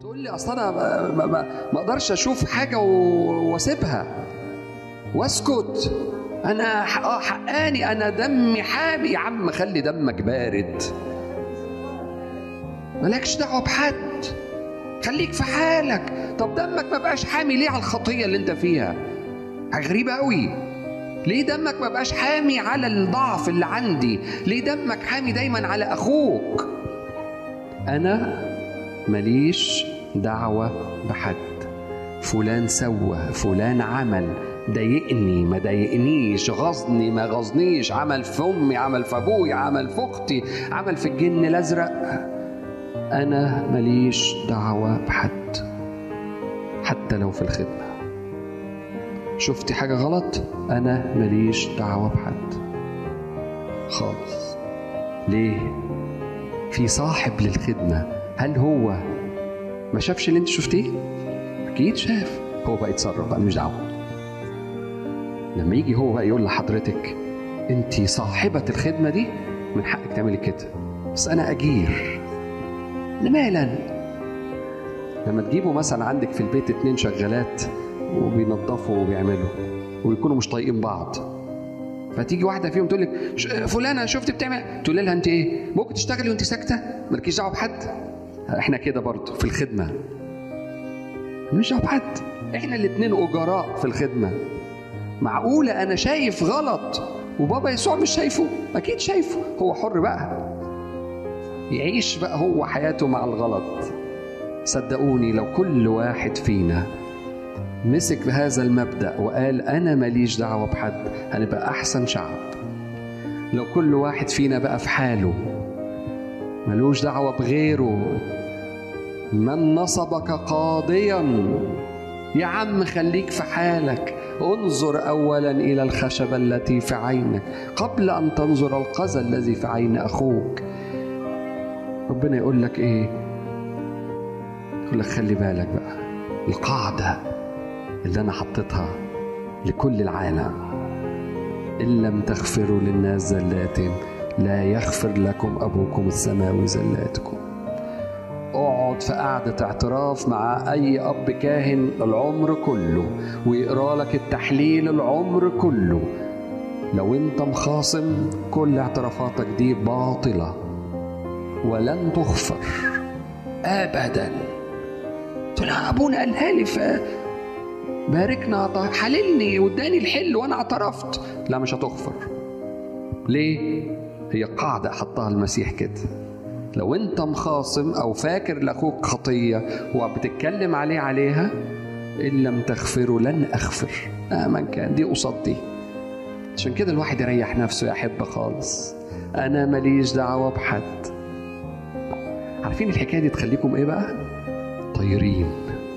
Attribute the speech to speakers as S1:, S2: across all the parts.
S1: تقول لي اصل انا ما- ما ما- ما اقدرش اشوف حاجه و- واسيبها واسكت انا ح- اه حقاني انا دمي حامي يا عم خلي دمك بارد مالكش دعوه بحد خليك في حالك طب دمك ما بقاش حامي ليه على الخطيه اللي انت فيها حاجه غريبه قوي ليه دمك ما بقاش حامي على الضعف اللي عندي ليه دمك حامي دايما على اخوك انا ماليش دعوه بحد فلان سوى فلان عمل ضايقني ما ضايقنيش غصني ما غصنيش عمل في امي عمل في ابويا عمل في اختي عمل في الجن الازرق انا ماليش دعوه بحد حتى لو في الخدمه شفتي حاجه غلط انا ماليش دعوه بحد خالص ليه في صاحب للخدمه هل هو ما شافش اللي انت شفتيه اكيد شاف هو بقى يتصرف بقى مش دعوه لما يجي هو بقى يقول لحضرتك انت صاحبه الخدمه دي من حقك تعملي كده بس انا اجير أنا مالا لما تجيبوا مثلا عندك في البيت اتنين شغالات وبينظفوا وبيعملوا ويكونوا مش طايقين بعض فتيجي واحده فيهم تقول لك "ش- فلانه شفت بتعمل تقول لها انت ايه ممكن تشتغلي وانت ساكته مالكيش دعوه بحد احنا كده برضه في الخدمه مش دعوه بحد احنا الاتنين اجراء في الخدمه معقوله انا شايف غلط وبابا يسوع مش شايفه اكيد شايفه هو حر بقى يعيش بقى هو حياته مع الغلط صدقوني لو كل واحد فينا مسك بهذا المبدأ وقال أنا ماليش دعوة بحد هنبقى أحسن شعب لو كل واحد فينا بقى في حاله ملوش دعوة بغيره من نصبك قاضيا يا عم خليك في حالك انظر اولا الى الخشبه التي في عينك قبل ان تنظر القذى الذي في عين اخوك ربنا يقول لك ايه يقول لك خلي بالك بقى القاعده اللي انا حطيتها لكل العالم ان لم تغفروا للناس زلاتهم لا يغفر لكم ابوكم السماوي زلاتكم اقعد في قعدة اعتراف مع أي أب كاهن العمر كله ويقرا لك التحليل العمر كله لو أنت مخاصم كل اعترافاتك دي باطلة ولن تغفر أبدا تقول لها أبونا قالها لي ف باركنا طيب حللني واداني الحل وأنا اعترفت لا مش هتغفر ليه؟ هي قاعدة حطها المسيح كده لو انت مخاصم او فاكر لاخوك خطيه وبتتكلم عليه عليها ان لم تغفروا لن اغفر مهما كان دي قصاد دي عشان كده الواحد يريح نفسه يحب خالص انا ماليش دعوه بحد عارفين الحكايه دي تخليكم ايه بقى طايرين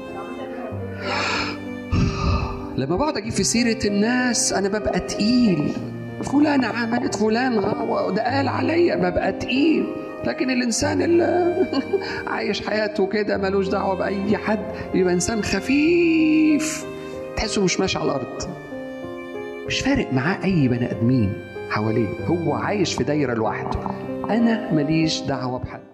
S1: لما بقعد اجيب في سيره الناس انا ببقى تقيل فلان عملت فلان غاوة ده قال عليا ببقى تقيل لكن الانسان اللي عايش حياته كده ملوش دعوه باي حد يبقى انسان خفيف تحسه مش ماشي على الارض مش فارق معاه اي بني ادمين حواليه هو عايش في دايره لوحده انا ماليش دعوه بحد